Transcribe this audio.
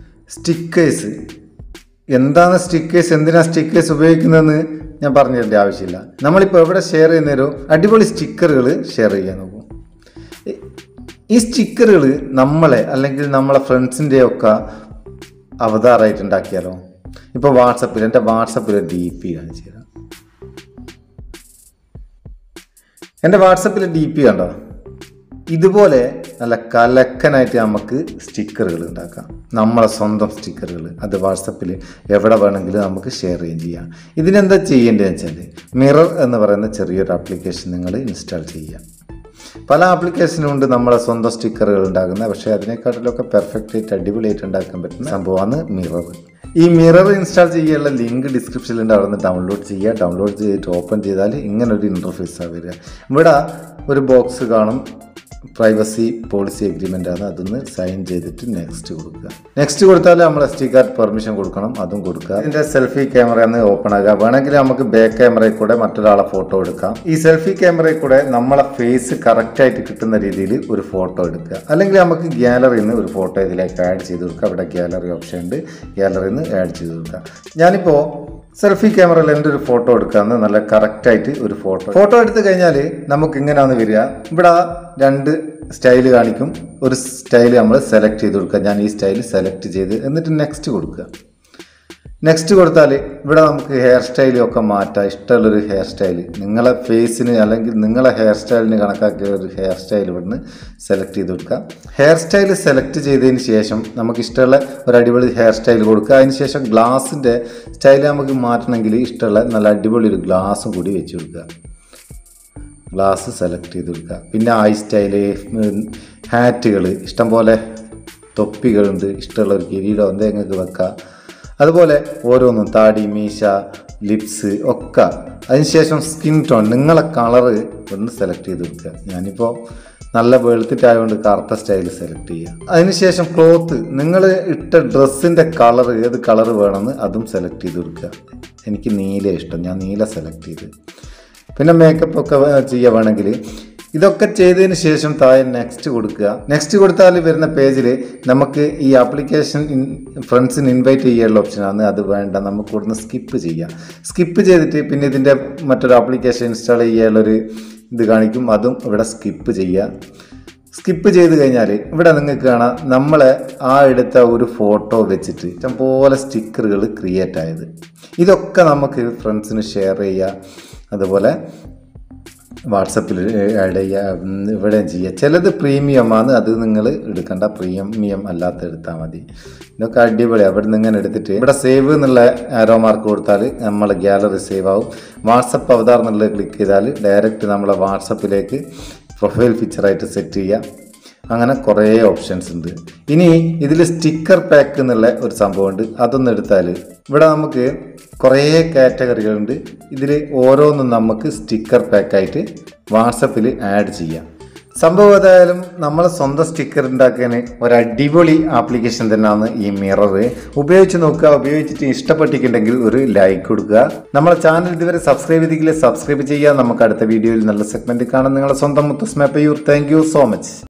stickers എന്താണ് stickers എന്തിനാണ് stickers ഉപയോഗിക്കുന്നതെന്ന് ഞാൻ പറഞ്ഞു തരേണ്ട ആവശ്യമില്ല നമ്മളിപ്പോൾ എവിടെ ഷെയർ ചെയ്യുന്നൊരു അടിപൊളി സ്റ്റിക്കറുകൾ ഷെയർ ചെയ്യാൻ നോക്കും ഈ- ഈ സ്റ്റിക്കറുകൾ നമ്മളെ അല്ലെങ്കിൽ നമ്മളെ ഫ്രണ്ട്സിൻ്റെ ഒക്കെ അവതാറായിട്ട് ഉണ്ടാക്കിയാലോ ഇപ്പോൾ വാട്സപ്പിൽ എൻ്റെ വാട്സപ്പിൽ ഡി പി കാണിച്ചു തരാം എൻ്റെ വാട്സപ്പിൽ ഡി പി കണ്ടോ ഇതുപോലെ നല്ല കലക്കനായിട്ട് നമുക്ക് സ്റ്റിക്കറുകൾ ഉണ്ടാക്കാം നമ്മളെ സ്വന്തം സ്റ്റിക്കറുകൾ അത് വാട്സപ്പിൽ എവിടെ വേണമെങ്കിലും നമുക്ക് ഷെയർ ചെയ്യുകയും ചെയ്യാം ഇതിനെന്താ ചെയ്യേണ്ടതെന്ന് വെച്ചാൽ മിറർ എന്ന് പറയുന്ന ചെറിയൊരു ആപ്ലിക്കേഷൻ നിങ്ങൾ ഇൻസ്റ്റാൾ ചെയ്യുക പല ആപ്ലിക്കേഷനും ഉണ്ട് നമ്മളെ സ്വന്തം സ്റ്റിക്കറുകൾ ഉണ്ടാക്കുന്നത് പക്ഷേ അതിനെക്കാട്ടിലൊക്കെ പെർഫെക്റ്റ് ആയിട്ട് അടിപൊളിയായിട്ട് ഉണ്ടാക്കാൻ പറ്റുന്ന സംഭവമാണ് മിറർ ഈ മിറർ ഇൻസ്റ്റാൾ ചെയ്യാനുള്ള ലിങ്ക് ഡിസ്ക്രിപ്ഷനിലുണ്ട് അവിടെ നിന്ന് ഡൗൺലോഡ് ചെയ്യുക ഡൗൺലോഡ് ചെയ്തിട്ട് ഓപ്പൺ ചെയ്താൽ ഇങ്ങനെ ഒരു ഇൻ്റർഫേസാണ് വരിക ഇവിടെ ഒരു ബോക്സ് കാണും പ്രൈവസി പോളിസി എഗ്രിമെൻ്റ് ആണ് അതൊന്ന് സൈൻ ചെയ്തിട്ട് നെക്സ്റ്റ് കൊടുക്കുക നെക്സ്റ്റ് കൊടുത്താൽ നമ്മൾ എസ് ടി കാർഡ് പെർമിഷൻ കൊടുക്കണം അതും കൊടുക്കുക ഇതിൻ്റെ സെൽഫി ക്യാമറ ഒന്ന് ഓപ്പൺ ആകുക വേണമെങ്കിൽ നമുക്ക് ബാക്ക് ക്യാമറയിൽ കൂടെ മറ്റൊരാളെ ഫോട്ടോ എടുക്കാം ഈ സെൽഫി ക്യാമറയിൽ കൂടെ നമ്മളെ ഫേസ് കറക്റ്റായിട്ട് കിട്ടുന്ന രീതിയിൽ ഒരു ഫോട്ടോ എടുക്കുക അല്ലെങ്കിൽ നമുക്ക് ഗ്യാലറിയിൽ നിന്ന് ഒരു ഫോട്ടോ ഇതിലേക്ക് ആഡ് ചെയ്ത് കൊടുക്കുക അവിടെ ഗ്യാലറി ഓപ്ഷൻ ഉണ്ട് ഗ്യാലറിയിൽ നിന്ന് ആഡ് ചെയ്ത് കൊടുക്കുക ഞാനിപ്പോൾ സെൽഫി ക്യാമറയിൽ എൻ്റെ ഒരു ഫോട്ടോ എടുക്കാമെന്ന് നല്ല കറക്റ്റായിട്ട് ഒരു ഫോട്ടോ ഫോട്ടോ എടുത്തു കഴിഞ്ഞാൽ നമുക്ക് ഇങ്ങനെയാണ് വരിക ഇവിടെ രണ്ട് സ്റ്റൈൽ കാണിക്കും ഒരു സ്റ്റൈൽ നമ്മൾ സെലക്ട് ചെയ്ത് കൊടുക്കുക ഞാൻ ഈ സ്റ്റൈൽ സെലക്ട് ചെയ്ത് എന്നിട്ട് നെക്സ്റ്റ് കൊടുക്കുക നെക്സ്റ്റ് കൊടുത്താൽ ഇവിടെ നമുക്ക് ഹെയർ സ്റ്റൈലും ഒക്കെ മാറ്റാം ഇഷ്ടമുള്ളൊരു ഹെയർ സ്റ്റൈൽ നിങ്ങളെ ഫേസിന് അല്ലെങ്കിൽ നിങ്ങളെ ഹെയർ സ്റ്റൈലിന് കണക്കാക്കിയ ഒരു ഹെയർ സ്റ്റൈൽ ഇവിടുന്ന് സെലക്ട് ചെയ്ത് കൊടുക്കുക ഹെയർ സ്റ്റൈൽ സെലക്ട് ചെയ്തതിന് ശേഷം നമുക്ക് ഇഷ്ടമുള്ള ഒരു അടിപൊളി ഹെയർ സ്റ്റൈൽ കൊടുക്കുക അതിന് ശേഷം ഗ്ലാസിൻ്റെ സ്റ്റൈൽ നമുക്ക് മാറ്റണമെങ്കിൽ ഇഷ്ടമുള്ള നല്ല അടിപൊളി ഒരു ഗ്ലാസും കൂടി വെച്ച് കൊടുക്കുക ഗ്ലാസ് സെലക്ട് ചെയ്ത് കൊടുക്കുക പിന്നെ ഐ സ്റ്റൈല് ഹാറ്റുകൾ ഇഷ്ടംപോലെ തൊപ്പികളുണ്ട് ഇഷ്ടമുള്ള ഒരു കിരീടം എന്താ നിങ്ങൾക്ക് വെക്കാം അതുപോലെ ഓരോന്നും താടി മീശ ലിപ്സ് ഒക്കെ അതിനുശേഷം സ്കിൻ ടോൺ നിങ്ങളെ കളറ് ഒന്ന് സെലക്ട് ചെയ്ത് കൊടുക്കുക ഞാനിപ്പോൾ നല്ല വെളുത്തിട്ടായതുകൊണ്ട് കറുത്ത സ്റ്റൈൽ സെലക്ട് ചെയ്യുക അതിനുശേഷം ക്ലോത്ത് നിങ്ങൾ ഇട്ട ഡ്രസ്സിൻ്റെ കളർ ഏത് കളർ വേണമെന്ന് അതും സെലക്ട് ചെയ്ത് കൊടുക്കുക എനിക്ക് നീല ഇഷ്ടം ഞാൻ നീല സെലക്ട് ചെയ്ത് പിന്നെ മേക്കപ്പ് ഒക്കെ ചെയ്യുക വേണമെങ്കിൽ ഇതൊക്കെ ചെയ്തതിന് ശേഷം താഴെ നെക്സ്റ്റ് കൊടുക്കുക നെക്സ്റ്റ് കൊടുത്താൽ വരുന്ന പേജിൽ നമുക്ക് ഈ ആപ്ലിക്കേഷൻ ഫ്രണ്ട്സിന് ഇൻവൈറ്റ് ചെയ്യാനുള്ള ഓപ്ഷനാണ് അത് വേണ്ട നമുക്ക് ഇവിടുന്ന് സ്കിപ്പ് ചെയ്യാം സ്കിപ്പ് ചെയ്തിട്ട് പിന്നെ ഇതിൻ്റെ മറ്റൊരു ആപ്ലിക്കേഷൻ ഇൻസ്റ്റാൾ ചെയ്യാനുള്ളൊരു ഇത് കാണിക്കും അതും ഇവിടെ സ്കിപ്പ് ചെയ്യുക സ്കിപ്പ് ചെയ്ത് കഴിഞ്ഞാൽ ഇവിടെ നിങ്ങൾക്ക് കാണാം നമ്മളെ ആ എടുത്ത ഒരു ഫോട്ടോ വെച്ചിട്ട് ഇഷ്ടംപോലെ സ്റ്റിക്കറുകൾ ക്രിയേറ്റ് ആയത് ഇതൊക്കെ നമുക്ക് ഫ്രണ്ട്സിന് ഷെയർ ചെയ്യുക അതുപോലെ വാട്സപ്പിൽ ആഡ് ചെയ്യുക ഉം, ഇവിടെയും ചെയ്യുക ചിലത് പ്രീമിയമാണ് അത് നിങ്ങൾ എടുക്കേണ്ട പ്രീമിയം അല്ലാത്ത എടുത്താൽ മതി ഇതൊക്കെ അടിപൊളി അവിടെ നിന്ന് ഇങ്ങനെ എടുത്തിട്ട് ഇവിടെ സേവ് എന്നുള്ള ആരോ മാർക്ക് കൊടുത്താൽ നമ്മളെ ഗ്യാലറി സേവ് ആവും വാട്സപ്പ് അവതാർ എന്നുള്ളത് ക്ലിക്ക് ചെയ്താൽ ഡയറക്റ്റ് നമ്മളെ വാട്സപ്പിലേക്ക് പ്രൊഫൈൽ ഫീച്ചറായിട്ട് സെറ്റ് ചെയ്യാം അങ്ങനെ കുറേ ഓപ്ഷൻസ് ഉണ്ട് ഇനി ഇതിൽ സ്റ്റിക്കർ പാക്ക് എന്നുള്ള ഒരു സംഭവമുണ്ട് അതൊന്ന് എടുത്താൽ ഇവിടെ നമുക്ക് കുറേ കാറ്റഗറികളുണ്ട് ഇതിൽ ഓരോന്നും നമുക്ക് സ്റ്റിക്കർ പാക്കായിട്ട് വാട്സപ്പിൽ ആഡ് ചെയ്യാം സംഭവം ഏതായാലും നമ്മൾ സ്വന്തം സ്റ്റിക്കർ ഉണ്ടാക്കാൻ ഒരു അടിപൊളി ആപ്ലിക്കേഷൻ തന്നെയാണ് ഈ മിറർ ഉപയോഗിച്ച് നോക്കുക ഉപയോഗിച്ചിട്ട് ഇഷ്ടപ്പെട്ടിട്ടുണ്ടെങ്കിൽ ഒരു ലൈക്ക് കൊടുക്കുക നമ്മളെ ചാനൽ ഇതുവരെ സബ്സ്ക്രൈബ് ചെയ്തെങ്കിൽ സബ്സ്ക്രൈബ് ചെയ്യുക നമുക്ക് അടുത്ത വീഡിയോയിൽ നല്ല സെഗ്മെന്റ് കാണാം നിങ്ങളെ സ്വന്തം മുത്തസ്മ പയ്യൂർ താങ്ക് യു സോ മച്ച്